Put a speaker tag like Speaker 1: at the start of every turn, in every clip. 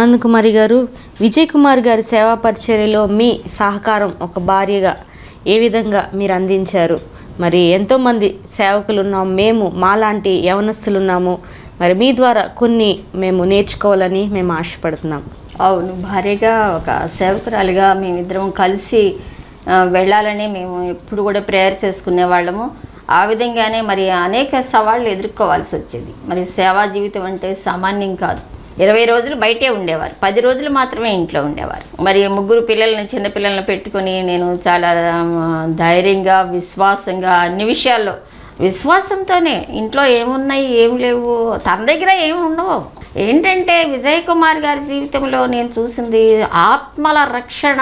Speaker 1: ఆనంద్ కుమారి గారు విజయ్ కుమార్ గారి సేవా పరిచర్యలో మీ సహకారం ఒక భార్యగా ఏ విధంగా మీరు అందించారు మరి ఎంతోమంది సేవకులు ఉన్నాం మేము మాలాంటి యవనస్తులు ఉన్నాము మరి మీ ద్వారా కొన్ని మేము నేర్చుకోవాలని మేము ఆశపడుతున్నాం
Speaker 2: అవును భార్యగా ఒక సేవకురాలిగా మేమిద్దరం కలిసి ఆ, వెళ్ళాలని మేము ఎప్పుడు కూడా ప్రేయర్ చేసుకునే వాళ్ళము ఆ విధంగానే మరి అనేక సవాళ్ళు ఎదుర్కోవాల్సి వచ్చేది మరి సేవా జీవితం అంటే సామాన్యం కాదు ఇరవై రోజులు బయటే ఉండేవారు పది రోజులు మాత్రమే ఇంట్లో ఉండేవారు మరి ముగ్గురు పిల్లల్ని చిన్న పిల్లల్ని పెట్టుకొని నేను చాలా ఆ, ధైర్యంగా విశ్వాసంగా అన్ని విషయాల్లో విశ్వాసంతోనే ఇంట్లో ఏమున్నాయి ఏం లేవు తన దగ్గర ఏమి ఉండవు ఏంటంటే విజయ్ కుమార్ గారి జీవితంలో నేను చూసింది ఆత్మల రక్షణ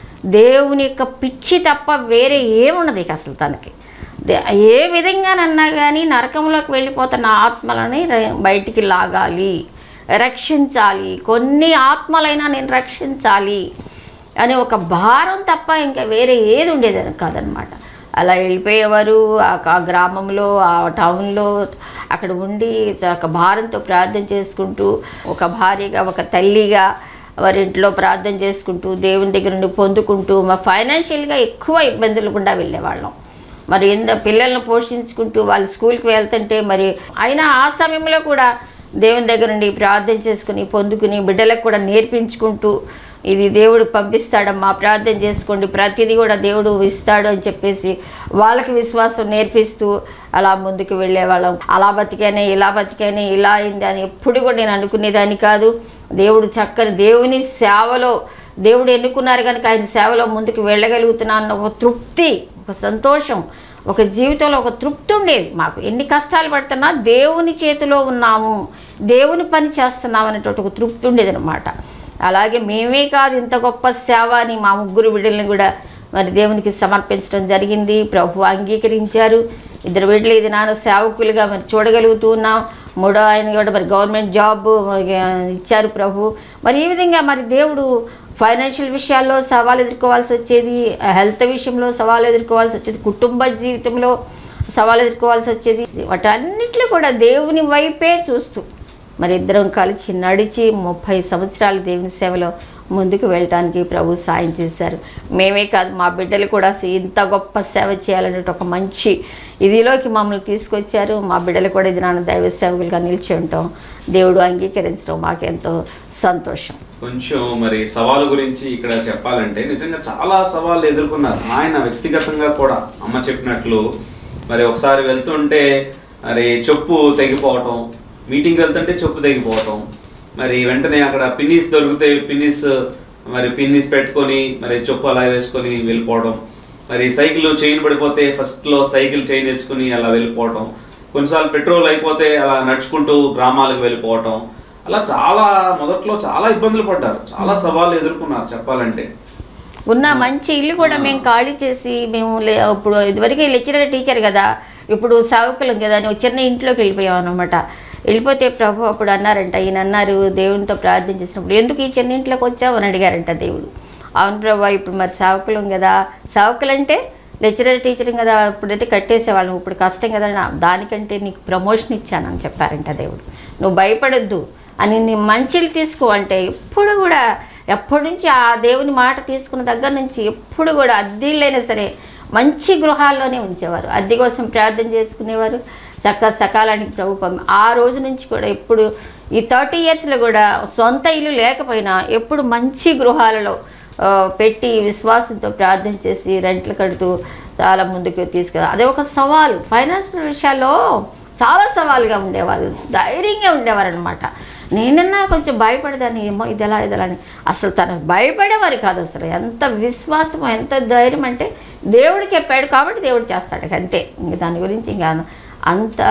Speaker 2: దేవుని యొక్క పిచ్చి తప్ప వేరే ఏమున్నది ఇక అసలు తనకి దే- ఏ విధంగానన్నా కానీ నరకంలోకి వెళ్ళిపోతున్న ఆత్మలని ర- బయటికి లాగాలి రక్షించాలి కొన్ని ఆత్మలైనా నేను రక్షించాలి అని ఒక భారం తప్ప ఇంకా వేరే ఏది ఉండేది కాదనమాట అలా వెళ్ళిపోయేవారు ఆ ఆ గ్రామంలో ఆ టౌన్లో అక్కడ ఉండి ఒక భారంతో ప్రార్థన చేసుకుంటూ ఒక భార్యగా ఒక తల్లిగా వారి ఇంట్లో ప్రార్థన చేసుకుంటూ దేవుని దగ్గర నుండి పొందుకుంటూ మా ఫైనాన్షియల్గా ఎక్కువ ఇబ్బందులు గుండా వెళ్ళేవాళ్ళం మరి ఎంత పిల్లల్ని పోషించుకుంటూ వాళ్ళు స్కూల్కి వెళ్తుంటే మరి అయినా ఆ సమయంలో కూడా దేవుని దగ్గర నుండి ప్రార్థన చేసుకుని పొందుకుని బిడ్డలకు కూడా నేర్పించుకుంటూ ఇది దేవుడు పంపిస్తాడమ్మా ప్రార్థన చేసుకోండి ప్రతిదీ కూడా దేవుడు ఇస్తాడు అని చెప్పేసి వాళ్ళకి విశ్వాసం నేర్పిస్తూ అలా ముందుకు వెళ్ళేవాళ్ళం అలా బతికానే ఇలా బతికానే ఇలా అయింది అని ఎప్పుడు కూడా నేను అనుకునేదాన్ని కాదు దేవుడు చక్కని దేవుని సేవలో దేవుడు ఎన్నుకున్నారు కనుక ఆయన సేవలో ముందుకు వెళ్ళగలుగుతున్నాను ఒక తృప్తి ఒక సంతోషం ఒక జీవితంలో ఒక తృప్తి ఉండేది మాకు ఎన్ని కష్టాలు పడుతున్నా దేవుని చేతిలో ఉన్నాము దేవుని పని చేస్తున్నాం అనేటువంటి ఒక తృప్తి ఉండేది అనమాట అలాగే మేమే కాదు ఇంత గొప్ప సేవ అని మా ముగ్గురు బిడ్డల్ని కూడా మరి దేవునికి సమర్పించడం జరిగింది ప్రభు అంగీకరించారు ఇద్దరు బిడ్డలు ఇది నాన్న సేవకులుగా మరి చూడగలుగుతూ ఉన్నాం మూడో ఆయన కూడా మరి గవర్నమెంట్ జాబ్ మరి ఇచ్చారు ప్రభు మరి ఈ విధంగా మరి దేవుడు ఫైనాన్షియల్ విషయాల్లో సవాలు ఎదుర్కోవాల్సి వచ్చేది హెల్త్ విషయంలో సవాలు ఎదుర్కోవాల్సి వచ్చేది కుటుంబ జీవితంలో సవాలు ఎదుర్కోవాల్సి వచ్చేది వాటన్నిటిలో కూడా దేవుని వైపే చూస్తూ మరి ఇద్దరం కలిసి నడిచి ముప్పై సంవత్సరాలు దేవుని సేవలో ముందుకు వెళ్ళటానికి ప్రభు సాయం చేశారు మేమే కాదు మా బిడ్డలు కూడా ఇంత గొప్ప సేవ చేయాలనే ఒక మంచి ఇదిలోకి మమ్మల్ని తీసుకొచ్చారు మా బిడ్డలు కూడా ఇది నాన్న దైవ సేవకులుగా నిలిచి ఉంటాం దేవుడు అంగీకరించడం మాకెంతో సంతోషం
Speaker 3: కొంచెం మరి సవాలు గురించి ఇక్కడ చెప్పాలంటే నిజంగా చాలా సవాళ్ళు ఎదుర్కొన్నారు ఆయన వ్యక్తిగతంగా కూడా అమ్మ చెప్పినట్లు మరి ఒకసారి వెళ్తుంటే మరి చెప్పు తెగిపోవటం మీటింగ్ వెళ్తుంటే చెప్పు తెగిపోవటం మరి వెంటనే అక్కడ పిన్నిస్ దొరికితే పిన్నిస్ మరి పిన్నిస్ పెట్టుకొని మరి చెప్పు అలా వేసుకొని వెళ్ళిపోవడం మరి సైకిల్ చైన్ పడిపోతే ఫస్ట్లో సైకిల్ చైన్ వేసుకుని అలా వెళ్ళిపోవటం కొన్నిసార్లు పెట్రోల్ అయిపోతే అలా నడుచుకుంటూ గ్రామాలకు వెళ్ళిపోవటం అలా చాలా మొదట్లో చాలా ఇబ్బందులు పడ్డారు చాలా సవాళ్ళు ఎదుర్కొన్నారు చెప్పాలంటే
Speaker 2: ఉన్న మంచి ఇల్లు కూడా మేము ఖాళీ చేసి మేము లే- ఇప్పుడు ఇదివరకు లెక్చరర్ టీచర్ కదా ఇప్పుడు సేవకులం కదా అని ఒక చిన్న ఇంట్లోకి వెళ్ళిపోయాం అనమాట వెళ్ళిపోతే ప్రభు అప్పుడు అన్నారంట ఈయన అన్నారు దేవునితో ప్రార్థన చేసినప్పుడు ఎందుకు ఈ చిన్న ఇంట్లోకి వచ్చావు అని అడిగారంట దేవుడు అవును ప్రభు ఇప్పుడు మరి సేవకులం కదా సేవకులు అంటే లెక్చరర్ టీచర్ కదా ఇప్పుడైతే కట్టేసేవాళ్ళం ఇప్పుడు కష్టం కదా నా- దానికంటే నీకు ప్రమోషన్ ఇచ్చానని చెప్పారంట దేవుడు నువ్వు భయపడొద్దు అని నీ మంచిలు తీసుకో అంటే ఎప్పుడు కూడా ఎప్పటి నుంచి ఆ దేవుని మాట తీసుకున్న దగ్గర నుంచి ఎప్పుడు కూడా అద్దీళ్ళైనా సరే మంచి గృహాల్లోనే ఉంచేవారు అద్దె కోసం ప్రార్థన చేసుకునేవారు చక్క సకాలానికి ప్రభు పంపి ఆ రోజు నుంచి కూడా ఎప్పుడు ఈ థర్టీ ఇయర్స్లో కూడా సొంత ఇల్లు లేకపోయినా ఎప్పుడు మంచి గృహాలలో ఆ, పెట్టి విశ్వాసంతో ప్రార్థన చేసి రెంట్లు కడుతూ చాలా ముందుకు తీసుకెళ్ళి అదే ఒక సవాలు ఫైనాన్షియల్ విషయాల్లో చాలా సవాలుగా ఉండేవారు ధైర్యంగా ఉండేవారు అనమాట నేనన్నా కొంచెం భయపడేదాన్ని ఏమో ఇది ఎలా ఇది ఎలా అని అసలు తను భయపడేవారు కాదు అసలు ఎంత విశ్వాసం ఎంత ధైర్యం అంటే దేవుడు చెప్పాడు కాబట్టి దేవుడు చేస్తాడు ఇక అంతే ఇంక దాని గురించి ఇంకా అంత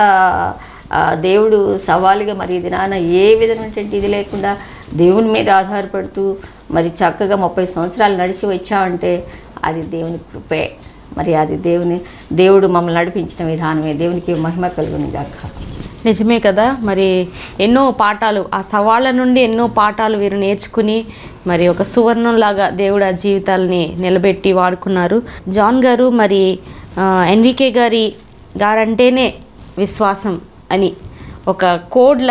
Speaker 2: ఆ, దేవుడు సవాలుగా మరి ఇది నాన్న ఏ విధమైనటువంటి ఇది లేకుండా దేవుని మీద ఆధారపడుతూ మరి చక్కగా ముప్పై సంవత్సరాలు నడిచి వచ్చామంటే అది దేవుని కృపే మరి అది దేవుని దేవుడు మమ్మల్ని నడిపించిన విధానమే దేవునికి మహిమ కలుగుని గాక
Speaker 1: నిజమే కదా మరి ఎన్నో పాఠాలు ఆ సవాళ్ళ నుండి ఎన్నో పాఠాలు వీరు నేర్చుకుని మరి ఒక సువర్ణంలాగా దేవుడు ఆ జీవితాలని నిలబెట్టి వాడుకున్నారు జాన్ గారు మరి ఆ, ఎన్వికే గారి గారంటేనే విశ్వాసం అని ఒక కోడ్ లాగా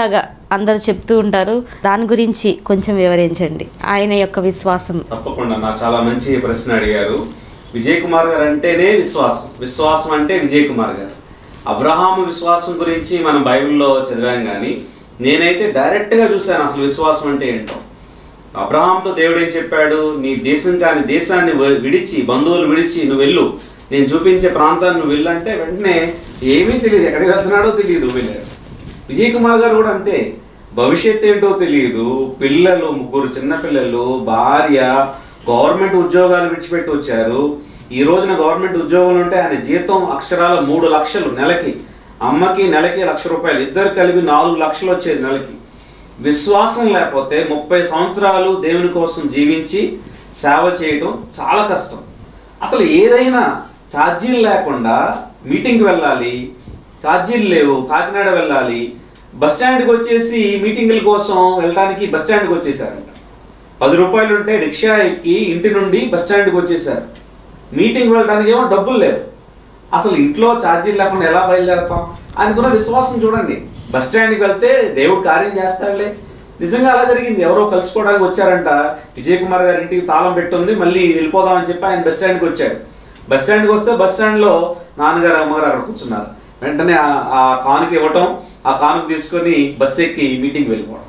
Speaker 1: అందరూ చెప్తూ ఉంటారు దాని గురించి కొంచెం వివరించండి ఆయన యొక్క విశ్వాసం
Speaker 3: తప్పకుండా నా చాలా మంచి ప్రశ్న అడిగారు విజయ్ కుమార్ గారు అంటేనే విశ్వాసం విశ్వాసం అంటే విజయ్ కుమార్ గారు అబ్రహాము విశ్వాసం గురించి మనం బైబిల్లో చదివాం కానీ నేనైతే డైరెక్ట్గా చూశాను అసలు విశ్వాసం అంటే ఏంటో అబ్రహాంతో దేవుడు ఏం చెప్పాడు నీ దేశం కాని దేశాన్ని వి- విడిచి బంధువులు విడిచి నువ్వు వెళ్ళు నేను చూపించే ప్రాంతాన్ని నువ్వు వెళ్ళంటే వెంటనే ఏమీ తెలియదు ఎక్కడికి వెళ్తున్నాడో తెలియదు వెళ్ళాడు విజయ్ కుమార్ గారు కూడా అంతే భవిష్యత్ ఏంటో తెలియదు పిల్లలు ముగ్గురు చిన్నపిల్లలు భార్య గవర్నమెంట్ ఉద్యోగాలు విడిచిపెట్టి వచ్చారు ఈ రోజున గవర్నమెంట్ ఉద్యోగాలు ఉంటే ఆయన జీతం అక్షరాల మూడు లక్షలు నెలకి అమ్మకి నెలకి లక్ష రూపాయలు ఇద్దరు కలిపి నాలుగు లక్షలు వచ్చేది నెలకి విశ్వాసం లేకపోతే ముప్పై సంవత్సరాలు దేవుని కోసం జీవించి సేవ చేయడం చాలా కష్టం అసలు ఏదైనా ఛార్జీలు లేకుండా మీటింగ్కి వెళ్ళాలి ఛార్జీలు లేవు కాకినాడ వెళ్ళాలి బస్ స్టాండ్కి వచ్చేసి మీటింగుల కోసం వెళ్ళడానికి బస్ స్టాండ్కి వచ్చేసారంట పది రూపాయలు ఉంటే రిక్షా ఎక్కి ఇంటి నుండి బస్ స్టాండ్కి వచ్చేసారు మీటింగ్ వెళ్ళడానికి ఏమో డబ్బులు లేవు అసలు ఇంట్లో ఛార్జీలు లేకుండా ఎలా బయలుదేరతాం ఆయనకున్న విశ్వాసం చూడండి బస్ స్టాండ్కి వెళ్తే దేవుడు కార్యం చేస్తాడులే నిజంగా అలా జరిగింది ఎవరో కలుసుకోవడానికి వచ్చారంట విజయ్ కుమార్ గారి ఇంటికి తాళం పెట్టుంది మళ్ళీ వెళ్ళిపోదామని చెప్పి ఆయన బస్ స్టాండ్కి వచ్చాడు బస్ స్టాండ్కి వస్తే బస్ స్టాండ్లో నాన్నగారు అమ్మగారు అక్కడ కూర్చున్నారు వెంటనే ఆ- ఆ కానుక ఇవ్వటం ఆ కానుక తీసుకొని బస్ ఎక్కి మీటింగ్కి వెళ్ళిపోవడం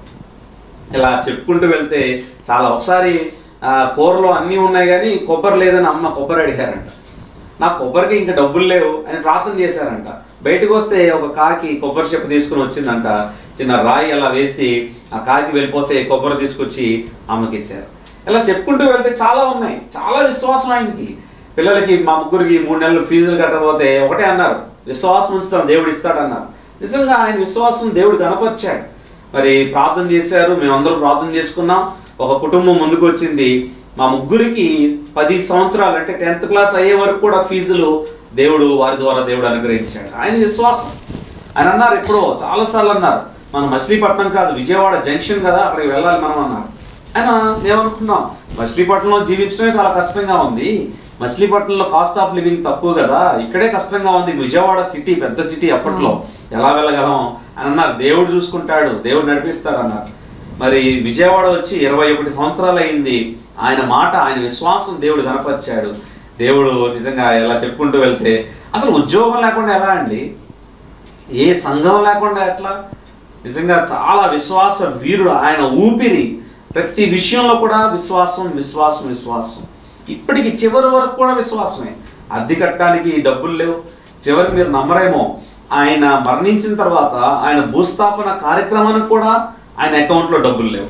Speaker 3: ఇలా చెప్పుకుంటూ వెళ్తే చాలా ఒకసారి ఆ, కూరలో అన్నీ ఉన్నాయి కానీ కొబ్బరి లేదని అమ్మ కొబ్బరి అడిగారంట నా కొబ్బరికి ఇంకా డబ్బులు లేవు అని ప్రార్థన చేశారంట బయటకు వస్తే ఒక కాకి కొబ్బరి చెప్పు తీసుకుని వచ్చిందంట చిన్న రాయి అలా వేసి ఆ కాకి వెళ్ళిపోతే కొబ్బరి తీసుకొచ్చి అమ్మకి ఇచ్చారు ఇలా చెప్పుకుంటూ వెళ్తే చాలా ఉన్నాయి చాలా విశ్వాసం ఆయనకి పిల్లలకి మా ముగ్గురికి మూడు నెలలు ఫీజులు కట్టకపోతే ఒకటే అన్నారు విశ్వాసం ఉంచుతాం దేవుడు ఇస్తాడన్నారు నిజంగా ఆయన విశ్వాసం దేవుడు కనపరిచాడు మరి ప్రార్థన చేశారు మేమందరం ప్రార్థన చేసుకున్నాం ఒక కుటుంబం ముందుకు వచ్చింది మా ముగ్గురికి పది సంవత్సరాలు అంటే టెన్త్ క్లాస్ అయ్యే వరకు కూడా ఫీజులు దేవుడు వారి ద్వారా దేవుడు అనుగ్రహించాడు ఆయన విశ్వాసం ఆయన అన్నారు ఎప్పుడో చాలాసార్లు అన్నారు మనం మచిలీపట్నం కాదు విజయవాడ జంక్షన్ కదా అక్కడికి వెళ్ళాలి మనం అన్నారు ఆయన మేమనుకున్నాం మచిలీపట్నంలో జీవించడమే చాలా కష్టంగా ఉంది మచిలీపట్నంలో కాస్ట్ ఆఫ్ లివింగ్ తక్కువ కదా ఇక్కడే కష్టంగా ఉంది విజయవాడ సిటీ పెద్ద సిటీ అప్పట్లో ఎలా వెళ్ళగలం అని అన్నారు దేవుడు చూసుకుంటాడు దేవుడు నడిపిస్తాడు అన్నారు మరి విజయవాడ వచ్చి ఇరవై ఒకటి సంవత్సరాలు అయింది ఆయన మాట ఆయన విశ్వాసం దేవుడు కనపరిచాడు దేవుడు నిజంగా ఎలా చెప్పుకుంటూ వెళ్తే అసలు ఉద్యోగం లేకుండా ఎలా అండి ఏ సంఘం లేకుండా ఎట్లా నిజంగా చాలా విశ్వాస వీరుడు ఆయన ఊపిరి ప్రతి విషయంలో కూడా విశ్వాసం విశ్వాసం విశ్వాసం ఇప్పటికి చివరి వరకు కూడా విశ్వాసమే అద్దె కట్టడానికి డబ్బులు లేవు చివరికి మీరు నమ్మరేమో ఆయన మరణించిన తర్వాత ఆయన భూస్థాపన కార్యక్రమానికి కూడా ఆయన అకౌంట్లో డబ్బులు లేవు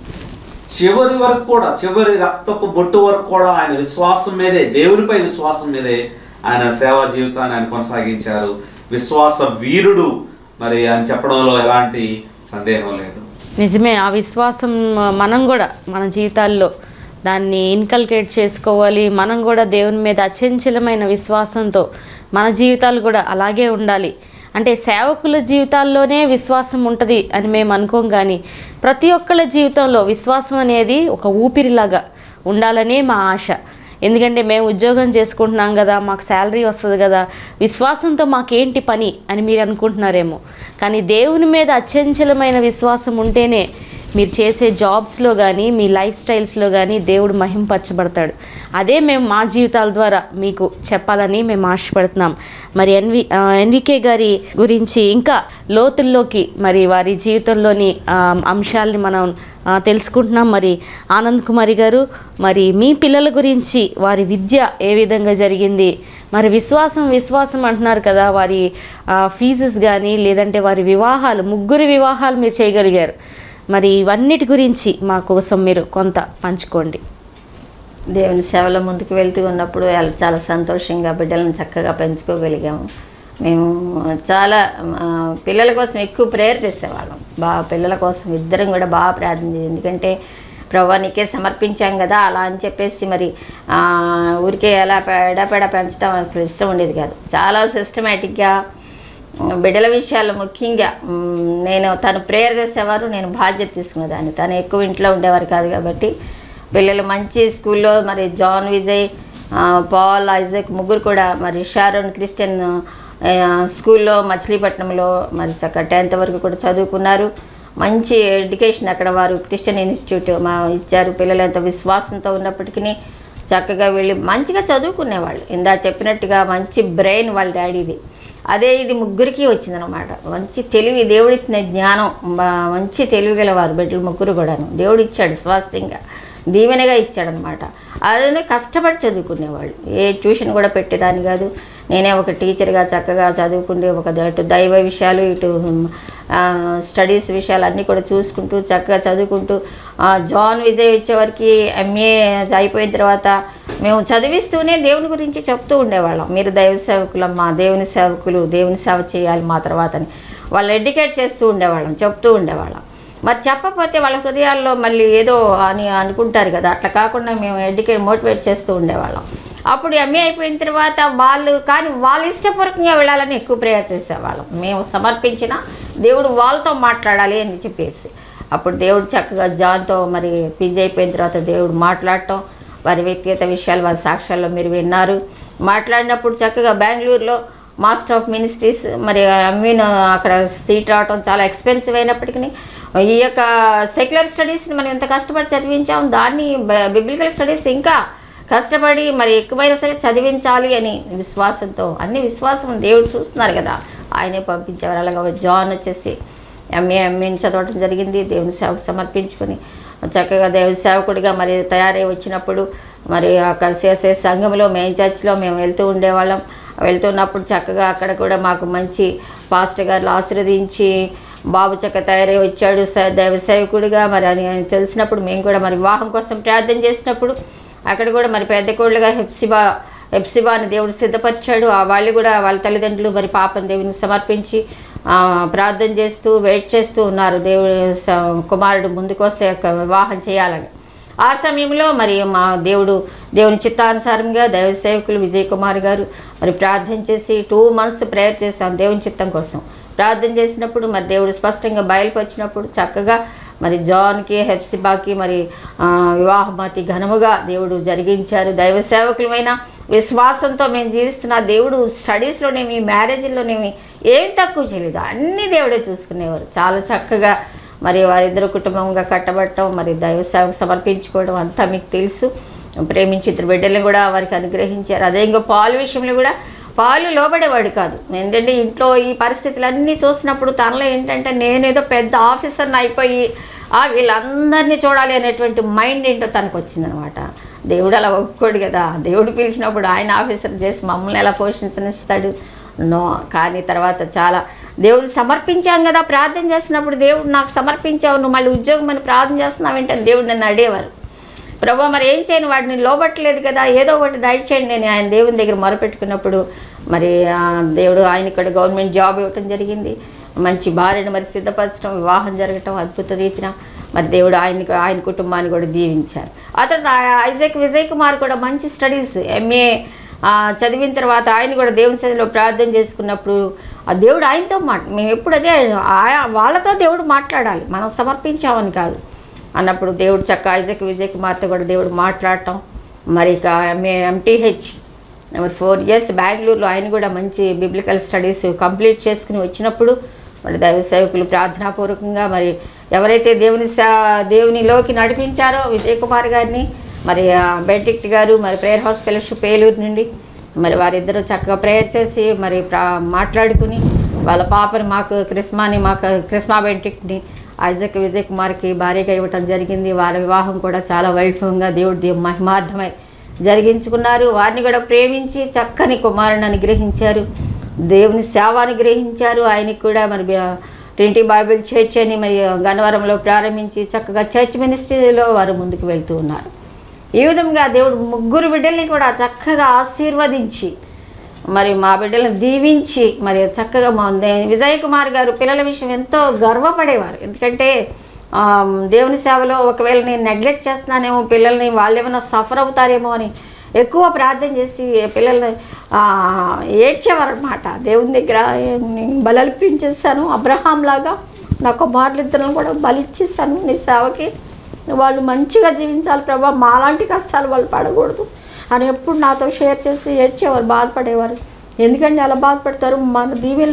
Speaker 3: చివరి వరకు కూడా చివరి రక్తపు బొట్టు వరకు కూడా ఆయన విశ్వాసం మీదే దేవునిపై విశ్వాసం మీదే ఆయన సేవా జీవితాన్ని ఆయన కొనసాగించారు విశ్వాస వీరుడు మరి అని చెప్పడంలో ఎలాంటి సందేహం లేదు
Speaker 1: నిజమే ఆ విశ్వాసం ఆ, మనం కూడా మన జీవితాల్లో దాన్ని ఇన్కల్కేట్ చేసుకోవాలి మనం కూడా దేవుని మీద అచంచలమైన విశ్వాసంతో మన జీవితాలు కూడా అలాగే ఉండాలి అంటే సేవకుల జీవితాల్లోనే విశ్వాసం ఉంటుంది అని మేము అనుకోం కానీ ప్రతి ఒక్కళ్ళ జీవితంలో విశ్వాసం అనేది ఒక ఊపిరిలాగా ఉండాలనే మా ఆశ ఎందుకంటే మేము ఉద్యోగం చేసుకుంటున్నాం కదా మాకు శాలరీ వస్తుంది కదా విశ్వాసంతో మాకేంటి పని అని మీరు అనుకుంటున్నారేమో కానీ దేవుని మీద అత్యంచలమైన విశ్వాసం ఉంటేనే మీరు చేసే జాబ్స్లో కానీ మీ లైఫ్ స్టైల్స్లో కానీ దేవుడు మహింపరచబడతాడు అదే మేము మా జీవితాల ద్వారా మీకు చెప్పాలని మేము ఆశపడుతున్నాం మరి ఎన్వి ఆ, ఎన్వికే గారి గురించి ఇంకా లోతుల్లోకి మరి వారి జీవితంలోని ఆ, అంశాలని మనం ఆ, తెలుసుకుంటున్నాం మరి ఆనంద్ కుమారి గారు మరి మీ పిల్లల గురించి వారి విద్య ఏ విధంగా జరిగింది మరి విశ్వాసం విశ్వాసం అంటున్నారు కదా వారి ఫీజెస్ కానీ లేదంటే వారి వివాహాలు ముగ్గురు వివాహాలు మీరు చేయగలిగారు మరి ఇవన్నిటి గురించి మా కోసం మీరు కొంత పంచుకోండి
Speaker 2: దేవుని సేవలో ముందుకు వెళ్తూ ఉన్నప్పుడు వాళ్ళు చాలా సంతోషంగా బిడ్డలను చక్కగా పెంచుకోగలిగాము మేము చాలా ఆ, పిల్లల కోసం ఎక్కువ ప్రేయర్ చేసేవాళ్ళం బాగా పిల్లల కోసం ఇద్దరం కూడా బాగా ప్రార్థన చేయాలి ఎందుకంటే ప్రభా నీకే సమర్పించాం కదా అలా అని చెప్పేసి మరి ఆ, ఊరికే ఎలా ఎడపెడ పెంచడం అసలు ఇష్టం ఉండేది కాదు చాలా సిస్టమేటిక్గా బిడ్డల విషయాలు ముఖ్యంగా మ్, నేను తను ప్రేయర్ చేసేవారు నేను బాధ్యత తీసుకునేదాన్ని తను ఎక్కువ ఇంట్లో ఉండేవారు కాదు కాబట్టి పిల్లలు మంచి స్కూల్లో మరి జాన్ విజయ్ ఆ, పాల్ ఐజక్ ముగ్గురు కూడా మరి షారోన్ క్రిస్టియన్ ఆ, స్కూల్లో మచిలీపట్నంలో మరి చక్కగా టెన్త్ వరకు కూడా చదువుకున్నారు మంచి ఎడ్యుకేషన్ అక్కడ వారు క్రిస్టియన్ ఇన్స్టిట్యూట్ మా ఇచ్చారు పిల్లలు ఎంత విశ్వాసంతో ఉన్నప్పటికీ చక్కగా వెళ్ళి మంచిగా చదువుకునేవాళ్ళు ఇందా చెప్పినట్టుగా మంచి బ్రెయిన్ వాళ్ళ డాడీది అదే ఇది ముగ్గురికి వచ్చిందనమాట మంచి తెలివి దేవుడిచ్చిన జ్ఞానం బా- మంచి తెలివి గలవారు బిడ్డలు ముగ్గురు కూడాను దేవుడు ఇచ్చాడు స్వాస్థ్యంగా దీవెనగా ఇచ్చాడనమాట అదే కష్టపడి చదువుకునేవాళ్ళు ఏ ట్యూషన్ కూడా పెట్టేదాన్ని కాదు నేనే ఒక టీచర్గా చక్కగా చదువుకుంటే ఒక అటు దైవ విషయాలు ఇటు ఆ, స్టడీస్ విషయాలు అన్నీ కూడా చూసుకుంటూ చక్కగా చదువుకుంటూ ఆ, జాన్ విజయ్ వచ్చేవరకు ఎంఏ అయిపోయిన తర్వాత మేము చదివిస్తూనే దేవుని గురించి చెప్తూ ఉండేవాళ్ళం మీరు దైవ సేవకులమ్మా దేవుని సేవకులు దేవుని సేవ చేయాలి మా తర్వాత అని వాళ్ళు ఎడ్యుకేట్ చేస్తూ ఉండేవాళ్ళం చెప్తూ ఉండేవాళ్ళం మరి చెప్పకపోతే వాళ్ళ హృదయాల్లో మళ్ళీ ఏదో అని అనుకుంటారు కదా అట్లా కాకుండా మేము ఎడ్యుకేట్ మోటివేట్ చేస్తూ ఉండేవాళ్ళం అప్పుడు ఎంఏ అయిపోయిన తర్వాత వాళ్ళు కానీ వాళ్ళు ఇష్టపూర్వకంగా వెళ్ళాలని ఎక్కువ ప్రేయర్ చేసేవాళ్ళం మేము సమర్పించిన దేవుడు వాళ్ళతో మాట్లాడాలి అని చెప్పేసి అప్పుడు దేవుడు చక్కగా జాన్తో మరి పీజీ అయిపోయిన తర్వాత దేవుడు మాట్లాడటం వారి వ్యక్తిగత విషయాలు వారి సాక్ష్యాల్లో మీరు విన్నారు మాట్లాడినప్పుడు చక్కగా బెంగళూరులో మాస్టర్ ఆఫ్ మినిస్ట్రీస్ మరి మీన్ అక్కడ సీట్ రావటం చాలా ఎక్స్పెన్సివ్ అయినప్పటికీ ఈ యొక్క సెక్యులర్ స్టడీస్ని మనం ఎంత కష్టపడి చదివించాం దాన్ని బిబ్లికల్ స్టడీస్ ఇంకా కష్టపడి మరి ఎక్కువైనా సరే చదివించాలి అని విశ్వాసంతో అన్ని విశ్వాసం దేవుడు చూస్తున్నారు కదా ఆయనే పంపించేవారు అలాగే జాన్ వచ్చేసి ఎంఏ ఎంఏని చదవడం జరిగింది దేవుని సేవకు సమర్పించుకొని చక్కగా దేవుని సేవకుడిగా మరి తయారై వచ్చినప్పుడు మరి అక్కడ చేసే సంఘంలో మెయిన్ చర్చ్లో మేము వెళ్తూ ఉండేవాళ్ళం వెళ్తున్నప్పుడు చక్కగా అక్కడ కూడా మాకు మంచి పాస్టర్ గారు ఆశీర్వదించి బాబు చక్క తయారై వచ్చాడు స- దైవ సేవకుడిగా మరి అని ఆయన తెలిసినప్పుడు మేము కూడా మరి వివాహం కోసం ప్రార్థన చేసినప్పుడు అక్కడ కూడా మరి పెద్ద కోళ్ళుగా హెప్సిబా హెప్సిబా అని దేవుడు సిద్ధపరిచాడు ఆ వాళ్ళు కూడా వాళ్ళ తల్లిదండ్రులు మరి పాపం దేవుని సమర్పించి ఆ, ప్రార్థన చేస్తూ వెయిట్ చేస్తూ ఉన్నారు దేవుడు స- కుమారుడు ముందుకు వస్తే యొక్క వివాహం చేయాలని ఆ సమయంలో మరి మా దేవుడు దేవుని చిత్తానుసారంగా దైవ సేవకులు విజయ్ కుమార్ గారు మరి ప్రార్థన చేసి టూ మంత్స్ ప్రేయర్ చేశాం దేవుని చిత్తం కోసం ప్రార్థన చేసినప్పుడు మరి దేవుడు స్పష్టంగా బయలుపరిచినప్పుడు చక్కగా మరి జాన్కి హెప్సిబాకి మరి ఆ, వివాహం అతి ఘనముగా దేవుడు జరిగించారు దైవ సేవకులమైన విశ్వాసంతో మేము జీవిస్తున్న దేవుడు స్టడీస్లోనేమి మ్యారేజ్లోనేమి ఏం తక్కువ చేయలేదు అన్నీ దేవుడే చూసుకునేవారు చాలా చక్కగా మరి వారిద్దరు కుటుంబంగా కట్టబడటం మరి దైవ సేవకు సమర్పించుకోవడం అంతా మీకు తెలుసు ప్రేమించి ఇద్దరు బిడ్డలను కూడా వారికి అనుగ్రహించారు అదే ఇంకా పాలు విషయంలో కూడా పాలు లోబడేవాడు కాదు ఏంటంటే ఇంట్లో ఈ పరిస్థితులన్నీ చూసినప్పుడు తనలో ఏంటంటే నేనేదో పెద్ద ఆఫీసర్ని అయిపోయి ఆ వీళ్ళందరినీ చూడాలి అనేటువంటి మైండ్ ఏంటో తనకు వచ్చిందనమాట దేవుడు అలా ఒప్పుకోడు కదా దేవుడు పిలిచినప్పుడు ఆయన ఆఫీసర్ చేసి మమ్మల్ని ఎలా పోషించనిస్తాడు నో కానీ తర్వాత చాలా దేవుడు సమర్పించాం కదా ప్రార్థన చేసినప్పుడు దేవుడు నాకు సమర్పించావు నువ్వు మళ్ళీ ఉద్యోగం అని ప్రార్థన చేస్తున్నావు ఏంటని దేవుడు నన్ను అడేవారు ప్రభా మరి ఏం చేయను వాడిని లోబట్టలేదు కదా ఏదో ఒకటి దయచేయండి నేను ఆయన దేవుని దగ్గర మొరపెట్టుకున్నప్పుడు మరి ఆ దేవుడు ఆయన ఇక్కడ గవర్నమెంట్ జాబ్ ఇవ్వటం జరిగింది మంచి భార్యను మరి సిద్ధపరచడం వివాహం జరగటం అద్భుత రీతిన మరి దేవుడు ఆయన ఆయన కుటుంబాన్ని కూడా దీవించారు ఆ తర్వాత ఆ- ఐజాక్ విజయ్ కుమార్ కూడా మంచి స్టడీస్ ఎంఏ చదివిన తర్వాత ఆయన కూడా దేవుని సన్నిధిలో ప్రార్థన చేసుకున్నప్పుడు ఆ దేవుడు ఆయనతో మాట మేము ఎప్పుడు అదే ఆయా వాళ్ళతో దేవుడు మాట్లాడాలి మనం సమర్పించామని కాదు అన్నప్పుడు దేవుడు చక్క ఐజక్ విజయ్ కుమార్తో కూడా దేవుడు మాట్లాడటం మరి ఇక MA MTh number four years బెంగళూరులో ఆయన కూడా మంచి బిబ్లికల్ స్టడీస్ కంప్లీట్ చేసుకుని వచ్చినప్పుడు మరి దైవ సేవకులు ప్రార్థనాపూర్వకంగా మరి ఎవరైతే దేవుని సా దేవునిలోకి నడిపించారో విజయ్ కుమార్ గారిని మరి ఆ, బెంటిక్ట్ గారు మరి ప్రేయర్ హౌస్ ఫెలోషిప్ ఏలూరు నుండి మరి వారిద్దరూ చక్కగా ప్రేయర్ చేసి మరి ప్రా మాట్లాడుకుని వాళ్ళ పాపని మాకు క్రిస్మాని మాకు క్రిస్మా బెంటిక్ని ఐజక్ విజయ్ కుమార్కి భార్యగా ఇవ్వటం జరిగింది వారి వివాహం కూడా చాలా వైభవంగా దేవుడి ది- మహిమార్థమై జరిగించుకున్నారు వారిని కూడా ప్రేమించి చక్కని కుమారుని అనుగ్రహించారు దేవుని సేవ అనుగ్రహించారు ఆయనకి కూడా మరి బ- ట్రింటీ బైబిల్ చర్చ్ అని మరి గన్నవరంలో ప్రారంభించి చక్కగా చర్చ్ మినిస్ట్రీలో వారు ముందుకు వెళ్తూ ఉన్నారు ఈ విధంగా దేవుడు ముగ్గురు బిడ్డల్ని కూడా చక్కగా ఆశీర్వదించి మరి మా బిడ్డలను దీవించి మరి చక్కగా మా దే- విజయ్ కుమార్ గారు పిల్లల విషయం ఎంతో గర్వపడేవారు ఎందుకంటే ఆ, దేవుని సేవలో ఒకవేళ నేను నెగ్లెక్ట్ చేస్తున్నానేమో పిల్లల్ని వాళ్ళు ఏమైనా సఫర్ అవుతారేమో అని ఎక్కువ ప్రార్థన చేసి పిల్లల్ని ఆ, ఏడ్చేవారు అనమాట దేవుని దగ్గర నేను బలర్పించేస్తాను అబ్రహాం లాగా నా కుమారులిద్దరిని కూడా బలిచ్చేస్తాను నీ సేవకి వాళ్ళు మంచిగా జీవించాలి ప్రభా మాలాంటి కష్టాలు వాళ్ళు పడకూడదు అని ఎప్పుడు నాతో షేర్ చేసి ఏడ్చేవారు బాధపడేవారు ఎందుకంటే అలా బాధపడతారు మన దీవెళ్ళు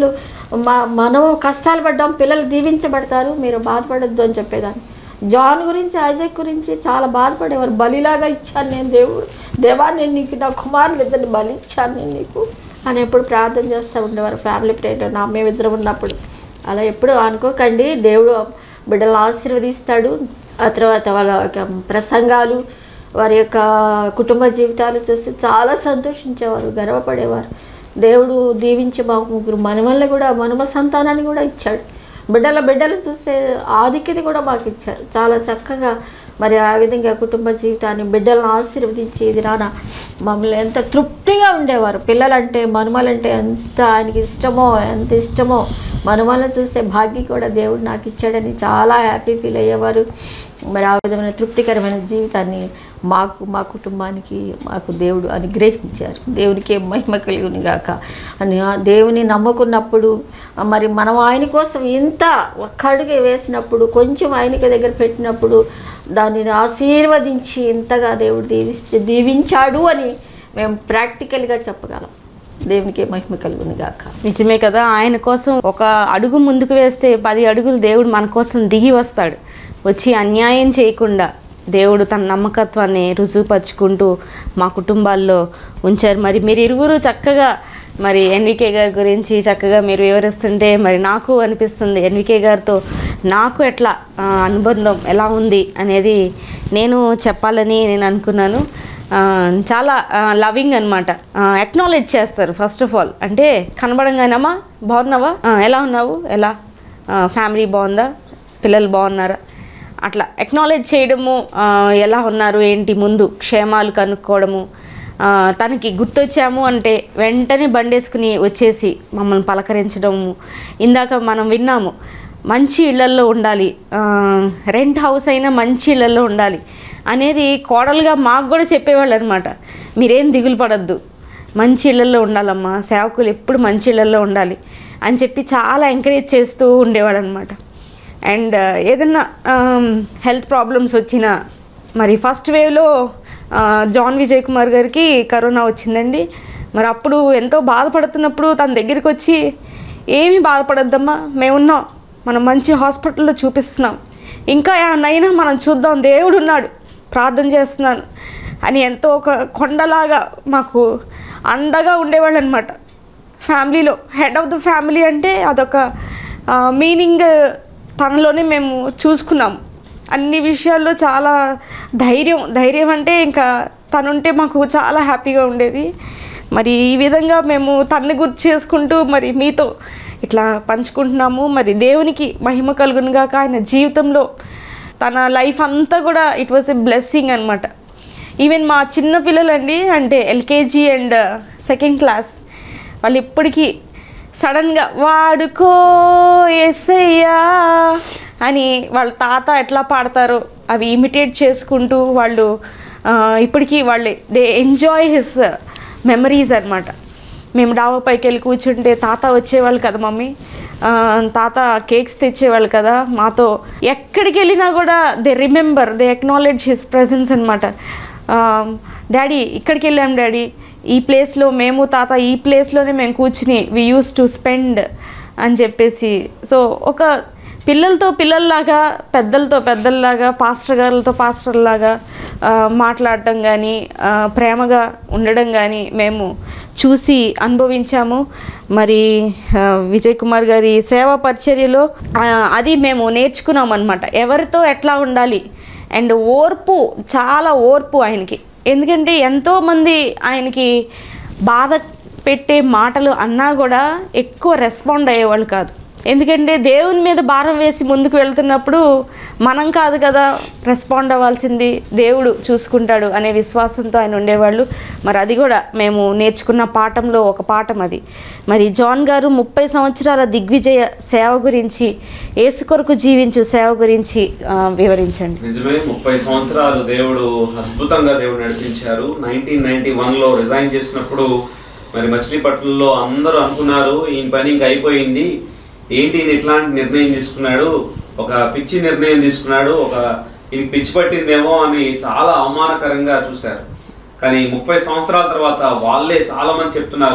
Speaker 2: మా మనం కష్టాలు పడ్డాం పిల్లలు దీవించబడతారు మీరు బాధపడద్దు అని చెప్పేదాన్ని జాన్ గురించి ఐజాక్ గురించి చాలా బాధపడేవారు బలిలాగా ఇచ్చాను నేను దేవుడు దేవా నేను నీకు నా కుమారులు ఇద్దరిని బలి ఇచ్చాను నేను నీకు అని ఎప్పుడు ప్రార్థన చేస్తూ ఉండేవారు ఫ్యామిలీ ప్రేయర్ నా మేమిద్దరం ఉన్నప్పుడు అలా ఎప్పుడు అనుకోకండి దేవుడు బిడ్డలు ఆశీర్వదిస్తాడు ఆ తర్వాత వాళ్ళ యొక్క ప్రసంగాలు వారి యొక్క కుటుంబ జీవితాలు చూసి చాలా సంతోషించేవారు గర్వపడేవారు దేవుడు దీవించి మాకు ముగ్గురు మనవల్ని కూడా మనమ సంతానాన్ని కూడా ఇచ్చాడు బిడ్డల బిడ్డలు చూస్తే ఆధిక్యత కూడా మాకు ఇచ్చారు చాలా చక్కగా మరి ఆ విధంగా కుటుంబ జీవితాన్ని బిడ్డలను ఆశీర్వదించి ఇది నాన్న మమ్మల్ని ఎంత తృప్తిగా ఉండేవారు పిల్లలంటే మనుమలంటే ఎంత ఆయనకి ఇష్టమో ఎంత ఇష్టమో మనుమలను చూసే భాగ్యం కూడా దేవుడు నాకు ఇచ్చాడని చాలా హ్యాపీ ఫీల్ అయ్యేవారు మరి ఆ విధమైన తృప్తికరమైన జీవితాన్ని మాకు మా కుటుంబానికి మాకు దేవుడు అనుగ్రహించారు దేవునికి మహిమ కలిగిన గాక అని ఆ దేవుని నమ్ముకున్నప్పుడు ఆ మరి మనం ఆయన కోసం ఇంత ఒక్క అడుగు వేసినప్పుడు కొంచెం ఆయనకి దగ్గర పెట్టినప్పుడు దానిని ఆశీర్వదించి ఇంతగా దేవుడు దీవిస్తే దీవించాడు అని మేము ప్రాక్టికల్గా చెప్పగలం దేవునికి మహిమ కలుగును గాక
Speaker 1: నిజమే కదా ఆయన కోసం ఒక అడుగు ముందుకు వేస్తే పది అడుగులు దేవుడు మన కోసం దిగి వస్తాడు వచ్చి అన్యాయం చేయకుండా దేవుడు తన నమ్మకత్వాన్ని రుజువుపరుచుకుంటూ మా కుటుంబాల్లో ఉంచారు మరి మీరు ఇరువురు చక్కగా మరి ఎన్వికే గారి గురించి చక్కగా మీరు వివరిస్తుంటే మరి నాకు అనిపిస్తుంది ఎన్వికే గారితో నాకు ఎట్లా ఆ, అనుబంధం ఎలా ఉంది అనేది నేను చెప్పాలని నేను అనుకున్నాను ఆ, చాలా లవింగ్ అనమాట అక్నాలెడ్జ్ చేస్తారు ఫస్ట్ ఆఫ్ ఆల్ అంటే కనబడంగానమ్మా బాగున్నావా ఆ, ఎలా ఉన్నావు ఎలా ఫ్యామిలీ బాగుందా పిల్లలు బాగున్నారా అట్లా అక్నాలెడ్జ్ చేయడము ఆ, ఎలా ఉన్నారు ఏంటి ముందు క్షేమాలు కనుక్కోవడము ఆ, తనకి గుర్తొచ్చాము అంటే వెంటనే బండేసుకుని వచ్చేసి మమ్మల్ని పలకరించడము ఇందాక మనం విన్నాము మంచి ఇళ్లల్లో ఉండాలి ఆ, రెంట్ హౌస్ అయినా మంచి ఇళ్లల్లో ఉండాలి అనేది కోడలుగా మాకు కూడా చెప్పేవాళ్ళు అనమాట మీరేం దిగులు పడద్దు మంచి ఇళ్లలో ఉండాలమ్మా సేవకులు ఎప్పుడు మంచి ఇళ్లలో ఉండాలి అని చెప్పి చాలా ఎంకరేజ్ చేస్తూ ఉండేవాడు అనమాట అండ్ ఏదన్నా హెల్త్ ప్రాబ్లమ్స్ వచ్చినా మరి ఫస్ట్ వేవ్లో జాన్ విజయ్ కుమార్ గారికి కరోనా వచ్చిందండి మరి అప్పుడు ఎంతో బాధపడుతున్నప్పుడు తన దగ్గరికి వచ్చి ఏమీ బాధపడొద్దమ్మా మేమున్నాం మనం మంచి హాస్పిటల్లో చూపిస్తున్నాం ఇంకా నైనా మనం చూద్దాం దేవుడు ఉన్నాడు ప్రార్థన చేస్తున్నాను అని ఎంతో ఒక కొండలాగా మాకు అండగా ఉండేవాళ్ళు అనమాట ఫ్యామిలీలో హెడ్ ఆఫ్ ద ఫ్యామిలీ అంటే అదొక మీనింగ్ తనలోనే మేము చూసుకున్నాం అన్ని విషయాల్లో చాలా ధైర్యం ధైర్యం అంటే ఇంకా తనుంటే మాకు చాలా హ్యాపీగా ఉండేది మరి ఈ విధంగా మేము తన్ని గుర్తు చేసుకుంటూ మరి మీతో ఇట్లా పంచుకుంటున్నాము మరి దేవునికి మహిమ కలుగునుగాక ఆయన జీవితంలో తన లైఫ్ అంతా కూడా ఇట్ వాజ్ ఎ బ్లెస్సింగ్ అనమాట ఈవెన్ మా చిన్న పిల్లలండి అంటే ఎల్కేజీ అండ్ సెకండ్ క్లాస్ వాళ్ళు ఇప్పటికీ సడన్గా వాడుకో ఎస్సయ్యా అని వాళ్ళ తాత ఎట్లా పాడతారో అవి ఇమిటేట్ చేసుకుంటూ వాళ్ళు ఆ, ఇప్పటికీ వాళ్ళే దే ఎంజాయ్ హిస్ మెమరీస్ అనమాట మేము డాబా పైకి వెళ్ళి కూర్చుంటే తాత వచ్చేవాళ్ళు కదా మమ్మీ ఆ, తాత కేక్స్ తెచ్చేవాళ్ళు కదా మాతో ఎక్కడికి వెళ్ళినా కూడా they remember they acknowledge his presence అనమాట డాడీ ఇక్కడికి వెళ్ళాం డాడీ ఈ ప్లేస్లో మేము తాత ఈ ప్లేస్లోనే మేము కూర్చుని వి యూస్ టు స్పెండ్ అని చెప్పేసి సో ఒక పిల్లలతో పిల్లల్లాగా పెద్దలతో పెద్దల్లాగా పాస్టర్ గారులతో పాస్టర్లాగా ఆ, మాట్లాడటం కానీ ఆ, ప్రేమగా ఉండడం కానీ మేము చూసి అనుభవించాము మరి ఆ, విజయ్ కుమార్ గారి సేవా పరిచర్యలో ఆ, అది మేము నేర్చుకున్నాం అనమాట ఎవరితో ఎట్లా ఉండాలి అండ్ ఓర్పు చాలా ఓర్పు ఆయనకి ఎందుకంటే ఎంతోమంది ఆయనకి బాధ పెట్టే మాటలు అన్నా కూడా ఎక్కువ రెస్పాండ్ అయ్యేవాళ్ళు కాదు ఎందుకంటే దేవుని మీద భారం వేసి ముందుకు వెళ్తున్నప్పుడు మనం కాదు కదా రెస్పాండ్ అవ్వాల్సింది దేవుడు చూసుకుంటాడు అనే విశ్వాసంతో ఆయన ఉండేవాళ్ళు మరి అది కూడా మేము నేర్చుకున్న పాఠంలో ఒక పాఠం అది మరి జాన్ గారు ముప్పై సంవత్సరాల దిగ్విజయ సేవ గురించి ఏసు కొరకు జీవించు సేవ గురించి ఆ, వివరించండి
Speaker 3: నిజమే ముప్పై సంవత్సరాలు దేవుడు అద్భుతంగా దేవుడు నడిపించారు నైన్టీన్ నైన్టీ వన్లో రిజైన్ చేసినప్పుడు మరి మచిలీపట్నంలో అందరూ అనుకున్నారు ఈయన పని ఇంక అయిపోయింది ఏంటి ఈయన ఇట్లాంటి నిర్ణయం తీసుకున్నాడు ఒక పిచ్చి నిర్ణయం తీసుకున్నాడు ఒక ఇది పిచ్చి పట్టిందేమో అని చాలా అవమానకరంగా చూశారు కానీ ముప్పై సంవత్సరాల తర్వాత వాళ్ళే చాలా మంది చెప్తున్నారు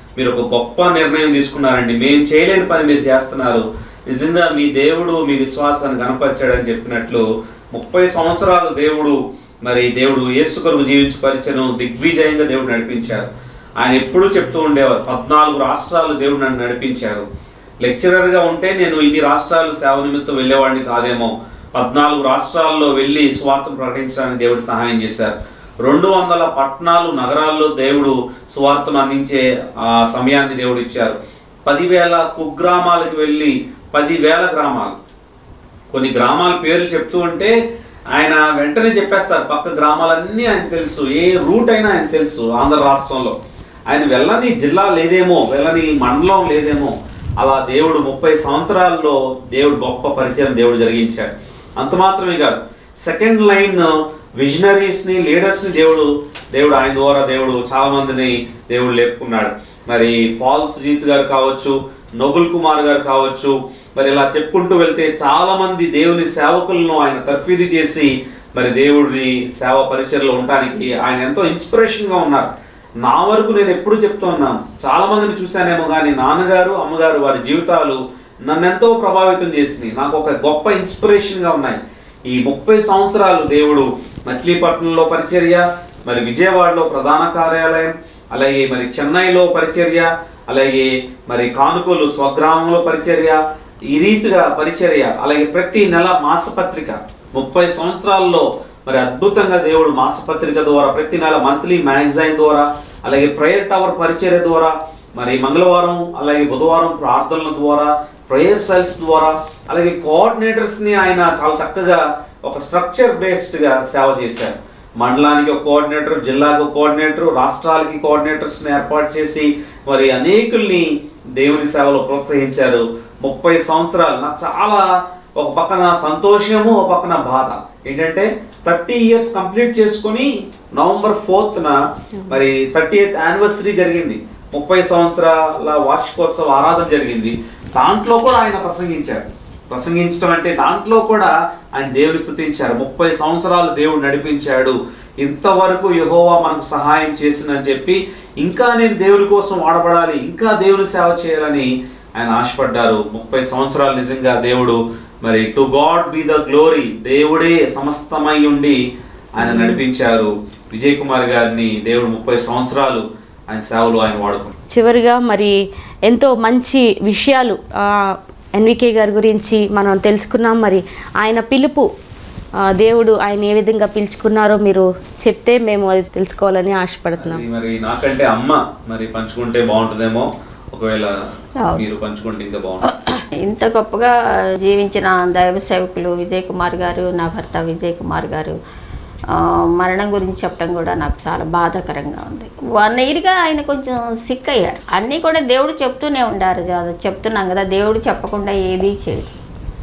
Speaker 3: మీరు ఒక గొప్ప నిర్ణయం తీసుకున్నారండి మేము చేయలేని పని మీరు చేస్తున్నారు నిజంగా మీ దేవుడు మీ విశ్వాసాన్ని కనపరిచాడని చెప్పినట్లు ముప్పై సంవత్సరాలు దేవుడు మరి దేవుడు యేసు కొరకు జీవించి పరిచయం దిగ్విజయంగా దేవుడు నడిపించారు ఆయన ఎప్పుడూ చెప్తూ ఉండేవారు పద్నాలుగు రాష్ట్రాలు దేవుడు నన్ను నడిపించారు లెక్చరర్గా ఉంటే నేను ఇన్ని రాష్ట్రాలు సేవ నిమిత్తం వెళ్ళేవాడిని కాదేమో పద్నాలుగు రాష్ట్రాల్లో వెళ్ళి స్వార్థం ప్రకటించడానికి దేవుడు సహాయం చేశారు రెండు వందల పట్టణాలు నగరాల్లో దేవుడు స్వార్థం అందించే ఆ సమయాన్ని దేవుడు ఇచ్చారు పదివేల కుగ్రామాలకు వెళ్ళి పదివేల గ్రామాలు కొన్ని గ్రామాల పేర్లు చెప్తూ ఉంటే ఆయన వెంటనే చెప్పేస్తారు పక్క గ్రామాలన్నీ ఆయన తెలుసు ఏ రూట్ అయినా ఆయన తెలుసు ఆంధ్ర రాష్ట్రంలో ఆయన వెళ్ళని జిల్లా లేదేమో వెళ్ళని మండలం లేదేమో అలా దేవుడు ముప్పై సంవత్సరాల్లో దేవుడు గొప్ప పరిచయం దేవుడు జరిగించాడు అంత మాత్రమే కాదు సెకండ్ లైన్ విజనరీస్ ని లీడర్స్ ని దేవుడు దేవుడు ఆయన ద్వారా దేవుడు చాలా మందిని దేవుడు లేపుకున్నాడు మరి పాల్ సుజీత్ గారు కావచ్చు నోబుల్ కుమార్ గారు కావచ్చు మరి ఇలా చెప్పుకుంటూ వెళ్తే చాలా మంది దేవుని సేవకులను ఆయన తర్ఫీదు చేసి మరి దేవుడిని సేవ పరిచయలో ఉండటానికి ఆయన ఎంతో ఇన్స్పిరేషన్ గా ఉన్నారు నా వరకు నేను ఎప్పుడు చెప్తూ ఉన్నాను చాలా మందిని చూశానేమో కానీ నాన్నగారు అమ్మగారు వారి జీవితాలు నన్ను ఎంతో ప్రభావితం చేసినాయి నాకు ఒక గొప్ప ఇన్స్పిరేషన్ గా ఉన్నాయి ఈ ముప్పై సంవత్సరాలు దేవుడు మచిలీపట్నంలో పరిచర్య మరి విజయవాడలో ప్రధాన కార్యాలయం అలాగే మరి చెన్నైలో పరిచర్య అలాగే మరి కానుకోలు స్వగ్రామంలో పరిచర్య ఈ రీతిగా పరిచర్య అలాగే ప్రతి నెల మాసపత్రిక ముప్పై సంవత్సరాల్లో మరి అద్భుతంగా దేవుడు మాసపత్రిక ద్వారా ప్రతి నెల మంత్లీ మ్యాగజైన్ ద్వారా అలాగే ప్రేయర్ టవర్ పరిచర్య ద్వారా మరి మంగళవారం అలాగే బుధవారం ప్రార్థనల ద్వారా ప్రేయర్ సెల్స్ ద్వారా అలాగే కోఆర్డినేటర్స్ ని ఆయన చాలా చక్కగా ఒక స్ట్రక్చర్ బేస్డ్ గా సేవ చేశారు మండలానికి ఒక కోఆర్డినేటర్ జిల్లాకు ఒక కోఆర్డినేటర్ రాష్ట్రాలకి కోఆర్డినేటర్స్ ని ఏర్పాటు చేసి మరి అనేకుల్ని దేవుని సేవలో ప్రోత్సహించారు ముప్పై సంవత్సరాలు నాకు చాలా ఒక పక్కన సంతోషము ఒక పక్కన బాధ ఏంటంటే థర్టీ ఇయర్స్ కంప్లీట్ చేసుకొని నవంబర్ ఫోర్త్న మరి థర్టీ ఎయిత్ యానివర్సరీ జరిగింది ముప్పై సంవత్సరాల వార్షికోత్సవ ఆరాధన జరిగింది దాంట్లో కూడా ఆయన ప్రసంగించారు ప్రసంగించడం అంటే దాంట్లో కూడా ఆయన దేవుని స్థుతించారు ముప్పై సంవత్సరాలు దేవుడు నడిపించాడు ఇంతవరకు యెహోవా మనకు సహాయం చేసిందని చెప్పి ఇంకా నేను దేవుని కోసం వాడబడాలి ఇంకా దేవుని సేవ చేయాలని ఆయన ఆశపడ్డారు ముప్పై సంవత్సరాలు నిజంగా దేవుడు మరి to God be the glory దేవుడే సమస్తమై ఉండి ఆయన నడిపించారు విజయ్ కుమార్ గారిని దేవుడు ముప్పై సంవత్సరాలు ఆయన సేవలు ఆయన వాడుకున్నారు
Speaker 1: చివరిగా మరి ఎంతో మంచి విషయాలు ఆ, ఎన్వికే గారి గురించి మనం తెలుసుకున్నాం మరి ఆయన పిలుపు ఆ, దేవుడు ఆయన ఏ విధంగా పిలుచుకున్నారో మీరు చెప్తే మేము అది తెలుసుకోవాలని ఆశపడుతున్నాం
Speaker 3: అది మరి నాకంటే అమ్మ మరి పంచుకుంటే బాగుంటుందేమో ఒకవేళ
Speaker 2: అవును.
Speaker 3: మీరు పంచుకుంటే ఇంకా బాగుంటుంది
Speaker 2: ఇంత గొప్పగా జీవించిన దైవ సేవకులు విజయ్ కుమార్ గారు నా భర్త విజయ్ కుమార్ గారు ఆ, మరణం గురించి చెప్పడం కూడా నాకు చాలా బాధాకరంగా ఉంది వన్ ఇయర్గా ఆయన కొంచెం సిక్ అయ్యారు అన్నీ కూడా దేవుడు చెప్తూనే ఉండారు కదా చెప్తున్నాం కదా దేవుడు చెప్పకుండా ఏదీ చేయడు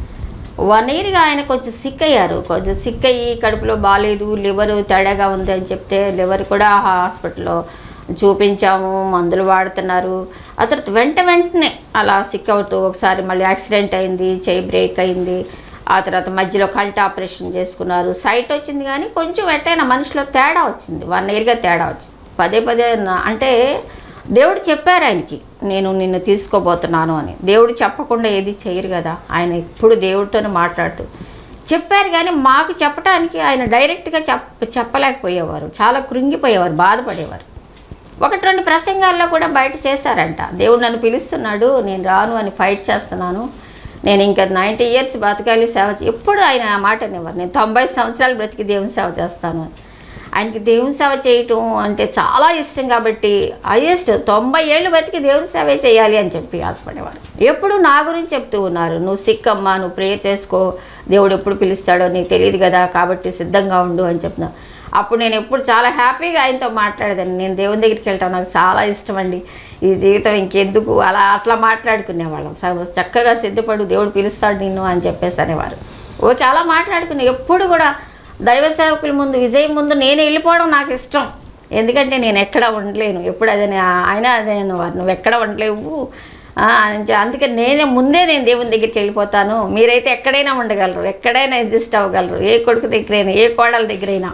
Speaker 2: వన్ ఇయర్గా ఆయన కొంచెం సిక్ అయ్యారు కొంచెం సిక్ అయ్యి కడుపులో బాగాలేదు లివర్ తేడాగా ఉంది అని చెప్తే లివర్ కూడా హాస్పిటల్లో చూపించాము మందులు వాడుతున్నారు ఆ తర్వాత వెంట వెంటనే అలా సిక్ అవుతూ ఒకసారి మళ్ళీ యాక్సిడెంట్ అయింది చేయి బ్రేక్ అయింది ఆ తర్వాత మధ్యలో కల్ట్ ఆపరేషన్ చేసుకున్నారు సైట్ వచ్చింది కానీ కొంచెం ఎట్టైనా మనిషిలో తేడా వచ్చింది వన్ ఇయర్గా తేడా వచ్చింది పదే పదే నా- అంటే దేవుడు చెప్పారు ఆయనకి నేను నిన్ను తీసుకోబోతున్నాను అని దేవుడు చెప్పకుండా ఏది చేయరు కదా ఆయన ఎప్పుడు దేవుడితోనే మాట్లాడుతూ చెప్పారు కానీ మాకు చెప్పడానికి ఆయన డైరెక్ట్గా చెప్ చెప్పలేకపోయేవారు చాలా కృంగిపోయేవారు బాధపడేవారు ఒకటి రెండు ప్రసంగాల్లో కూడా బయట చేశారంట దేవుడు నన్ను పిలుస్తున్నాడు నేను రాను అని ఫైట్ చేస్తున్నాను నేను ఇంకా నైంటీ ఇయర్స్ బతకాలి సేవ చే- ఎప్పుడు ఆయన ఆ మాట అనేవారు నేను తొంభై సంవత్సరాలు బ్రతికి దేవుని సేవ చేస్తాను అని ఆయనకి దేవుని సేవ చేయటం అంటే చాలా ఇష్టం కాబట్టి హైయెస్ట్ తొంభై ఏళ్ళు బతికి దేవుని సేవే చేయాలి అని చెప్పి ఆశపడేవారు ఎప్పుడు నా గురించి చెప్తూ ఉన్నారు నువ్వు సిక్ అమ్మా నువ్వు ప్రేయర్ చేసుకో దేవుడు ఎప్పుడు పిలుస్తాడో నీకు తెలియదు కదా కాబట్టి సిద్ధంగా ఉండు అని చెప్పిన అప్పుడు నేను ఎప్పుడు చాలా హ్యాపీగా ఆయనతో మాట్లాడేదాన్ని నేను దేవుని దగ్గరికి వెళ్ళటం నాకు చాలా ఇష్టం అండి ఈ జీవితం ఇంకెందుకు అలా అట్లా మాట్లాడుకునేవాళ్ళం స- చక్కగా సిద్ధపడు దేవుడు పిలుస్తాడు నిన్ను అని చెప్పేసి అనేవారు ఓకే అలా మాట్లాడుకునే ఎప్పుడు కూడా దైవ సేవకుల ముందు విజయం ముందు నేను వెళ్ళిపోవడం నాకు ఇష్టం ఎందుకంటే నేను ఎక్కడ ఉండలేను ఎప్పుడు అదే నే- ఆయన అదే అనేవారు నువ్వు ఎక్కడ ఉండలేవు ఆ, అని చె- అందుకే నేనే ముందే నేను దేవుని దగ్గరికి వెళ్ళిపోతాను మీరైతే ఎక్కడైనా ఉండగలరు ఎక్కడైనా అడ్జస్ట్ అవ్వగలరు ఏ కొడుకు దగ్గరైనా ఏ కోడల దగ్గరైనా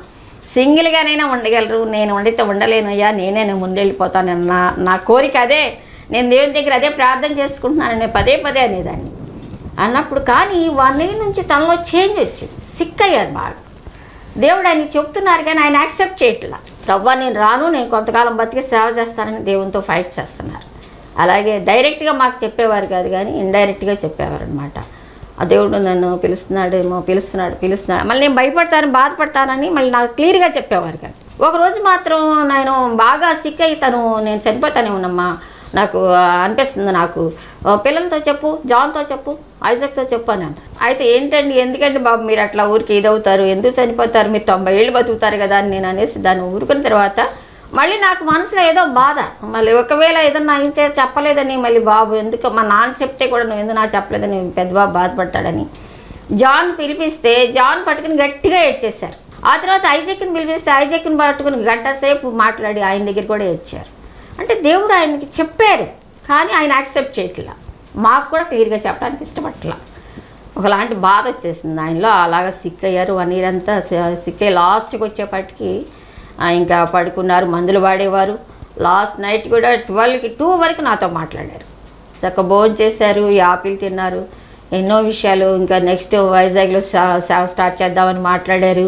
Speaker 2: సింగిల్గానైనా ఉండగలరు నేను వండితే ఉండలేనయ్యా నేనే నేను ముందెళ్ళిపోతాను నా నా కోరిక అదే నేను దేవుని దగ్గర అదే ప్రార్థన చేసుకుంటున్నాను నేను పదే పదే అనేదాన్ని అన్నప్పుడు కానీ వన్ ఇయర్ నుంచి తనలో చేంజ్ వచ్చింది సిక్ అయ్యారు బాగా దేవుడు ఆయన చెప్తున్నారు కానీ ఆయన యాక్సెప్ట్ చేయట్లా ప్రవ్వా నేను రాను నేను కొంతకాలం బతికి సేవ చేస్తానని దేవునితో ఫైట్ చేస్తున్నారు అలాగే డైరెక్ట్గా మాకు చెప్పేవారు కాదు కానీ ఇండైరెక్ట్గా చెప్పేవారు అనమాట ఆ దేవుడు నన్ను పిలుస్తున్నాడేమో పిలుస్తున్నాడు పిలుస్తున్నాడు మళ్ళీ నేను భయపడతాను బాధపడతానని మళ్ళీ నాకు క్లియర్గా చెప్పేవారు కాదు ఒక రోజు మాత్రం నేను బాగా సిక్ అయ్యి తను నేను చనిపోతానే ఉన్నమ్మా నాకు ఆ, అనిపిస్తుంది నాకు ఆ, పిల్లలతో చెప్పు జాన్తో చెప్పు ఐజక్తో చెప్పు అని అంటారు అయితే ఏంటండి ఎందుకంటే బాబు మీరు అట్లా ఊరికి ఇదవుతారు ఎందుకు చనిపోతారు మీరు తొంభై ఏళ్ళు బతుకుతారు కదా అని నేను అనేసి దాన్ని ఊరుకున్న తర్వాత మళ్ళీ నాకు మనసులో ఏదో బాధ మళ్ళీ ఒకవేళ ఏదన్నా అయితే చెప్పలేదని మళ్ళీ బాబు ఎందుకు మా నాన్న చెప్తే కూడా నువ్వు ఎందుకు నాకు చెప్పలేదని పెద్ద బాబు బాధపడతాడని జాన్ పిలిపిస్తే జాన్ పట్టుకుని గట్టిగా ఏడ్చేశారు ఆ తర్వాత ఐజక్ని పిలిపిస్తే ఐజక్ని పట్టుకుని గంట సేపు మాట్లాడి ఆయన దగ్గర కూడా ఏడ్చారు అంటే దేవుడు ఆయనకి చెప్పారు కానీ ఆయన యాక్సెప్ట్ చేయట్లా మాకు కూడా క్లియర్గా చెప్పడానికి ఇష్టపడట్లా ఒకలాంటి బాధ వచ్చేసింది ఆయనలో అలాగా సిక్ అయ్యారు వన్ ఇయర్ అంతా సిక్ అయ్యి లాస్ట్కి వచ్చేపటికి ఆ, ఇంకా పడుకున్నారు మందులు వాడేవారు లాస్ట్ నైట్ కూడా ట్వెల్వ్కి టూ వరకు నాతో మాట్లాడారు చక్క భోజనం చేశారు యాపిల్ తిన్నారు ఎన్నో విషయాలు ఇంకా నెక్స్ట్ వైజాగ్లో సా- సేవ స్టార్ట్ చేద్దామని మాట్లాడారు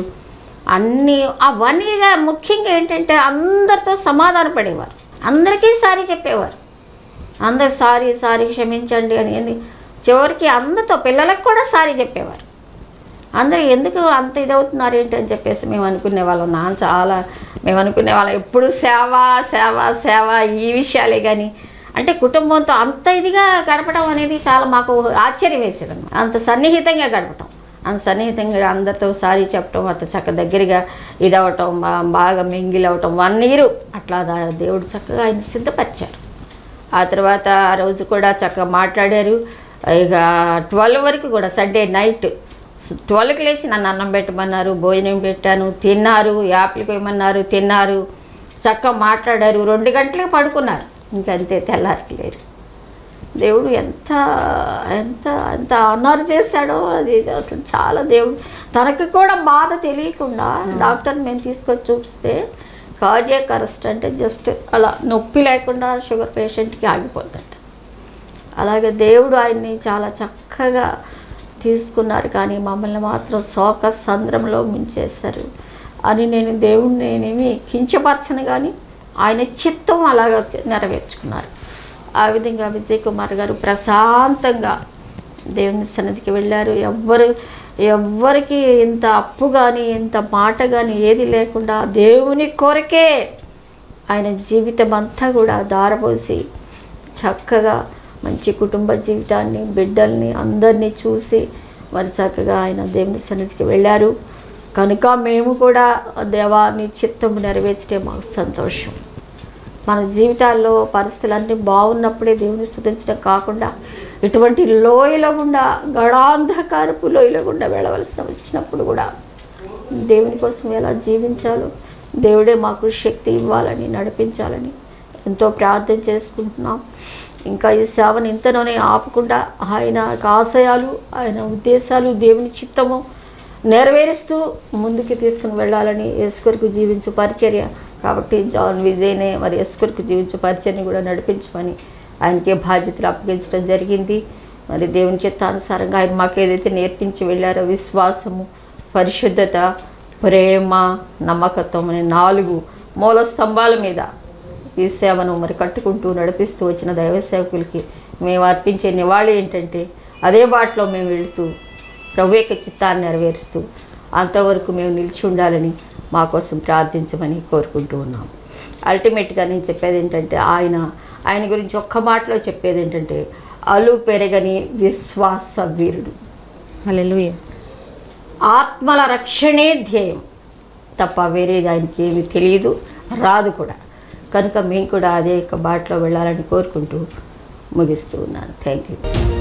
Speaker 2: అన్నీ ఆ వన్ ఇయర్గా ముఖ్యంగా ఏంటంటే అందరితో సమాధాన పడేవారు అందరికీ సారీ చెప్పేవారు అందరు సారీ సారీ క్షమించండి అని ఏంది చివరికి అందరితో పిల్లలకు కూడా సారీ చెప్పేవారు అందరూ ఎందుకు అంత ఇదవుతున్నారు ఏంటి అని చెప్పేసి మేము అనుకునే వాళ్ళం నాన్న చాలా మేము అనుకునే వాళ్ళం ఎప్పుడు సేవ సేవ సేవ ఈ విషయాలే కానీ అంటే కుటుంబంతో అంత ఇదిగా గడపడం అనేది చాలా మాకు ఆశ్చర్యం వేసేది అంత సన్నిహితంగా గడపటం అంత సన్నిహితంగా అందరితో సారీ చెప్పటం అంత చక్క దగ్గరగా ఇదవటం బా- బాగా మింగిల్ అవటం వన్ ఇయర్ అట్లా దా- దేవుడు చక్కగా ఆయన సిద్ధపరిచారు ఆ తర్వాత ఆ రోజు కూడా చక్కగా మాట్లాడారు ఇక ట్వెల్వ్ వరకు కూడా సండే నైట్ ట్వెల్వ్కి లేచి నన్ను అన్నం పెట్టమన్నారు భోజనం పెట్టాను తిన్నారు యాపిల్ కొయ్యమన్నారు తిన్నారు చక్కగా మాట్లాడారు రెండు గంటలకు పడుకున్నారు ఇంకంతే తెల్లారికి లేరు దేవుడు ఎంత ఎంత ఎంత ఆనర్ చేశాడో అది అసలు చాలా దేవుడు తనకి కూడా బాధ తెలియకుండా డాక్టర్ మేము తీసుకొచ్చి చూపిస్తే కార్డియాక్ అరెస్ట్ అంటే జస్ట్ అలా నొప్పి లేకుండా షుగర్ పేషెంట్కి ఆగిపోతుంట అలాగే దేవుడు ఆయన్ని చాలా చక్కగా తీసుకున్నారు కానీ మమ్మల్ని మాత్రం శోక సంద్రంలో ముంచేశారు అని నేను దేవుణ్ణి నేనేమి కించపరచను కానీ ఆయన చిత్తం అలాగా నెరవేర్చుకున్నారు ఆ విధంగా విజయ్ కుమార్ గారు ప్రశాంతంగా దేవుని సన్నిధికి వెళ్ళారు ఎవ్వరు ఎవ్వరికి ఇంత అప్పు కానీ ఇంత మాట కానీ ఏది లేకుండా దేవుని కొరకే ఆయన జీవితం అంతా కూడా దారపోసి చక్కగా మంచి కుటుంబ జీవితాన్ని బిడ్డల్ని అందరినీ చూసి మరి చక్కగా ఆయన దేవుని సన్నిధికి వెళ్ళారు కనుక మేము కూడా దేవా నీ చిత్తం నెరవేర్చడే మాకు సంతోషం మన జీవితాల్లో పరిస్థితులన్నీ బాగున్నప్పుడే దేవుని స్థుతించడం కాకుండా ఇటువంటి లోయల గుండా గడాంధకారపు లోయల గుండా వెళ్ళవలసిన వచ్చినప్పుడు కూడా దేవుని కోసం ఎలా జీవించాలో దేవుడే మాకు శక్తి ఇవ్వాలని నడిపించాలని ఎంతో ప్రార్థన చేసుకుంటున్నాం ఇంకా ఈ సేవను ఇంతలోనే ఆపకుండా ఆయన యొక్క ఆశయాలు ఆయన ఉద్దేశాలు దేవుని చిత్తము నెరవేరుస్తూ ముందుకు తీసుకుని వెళ్ళాలని ఎస్కొరకు జీవించు పరిచర్య కాబట్టి జాన్ విజయ్నే మరి ఎస్కొరకు జీవించు పరిచర్ని కూడా నడిపించమని ఆయనకే బాధ్యతలు అప్పగించడం జరిగింది మరి దేవుని చిత్తానుసారంగా ఆయన మాకు ఏదైతే నేర్పించి వెళ్ళారో విశ్వాసము పరిశుద్ధత ప్రేమ నమ్మకత్వం అనే నాలుగు మూల స్తంభాల మీద ఈ సేవను మరి కట్టుకుంటూ నడిపిస్తూ వచ్చిన దైవ సేవకులకి మేము అర్పించే నివాళి ఏంటంటే అదే బాటలో మేము వెళుతూ ప్రభు యొక్క చిత్తాన్ని నెరవేరుస్తూ అంతవరకు మేము నిలిచి ఉండాలని మా కోసం ప్రార్థించమని కోరుకుంటూ ఉన్నాం అల్టిమేట్గా నేను చెప్పేది ఏంటంటే ఆయన ఆయన గురించి ఒక్క మాటలో చెప్పేది ఏంటంటే అలు పెరగని విశ్వాస వీరుడు
Speaker 1: హల్లెలూయా
Speaker 2: ఆత్మల రక్షణే ధ్యేయం తప్ప వేరేది ఆయనకి ఏమీ తెలియదు రాదు కూడా కనుక మేము కూడా అదే యొక్క బాటలో వెళ్ళాలని కోరుకుంటూ ముగిస్తూ ఉన్నాను థ్యాంక్ యూ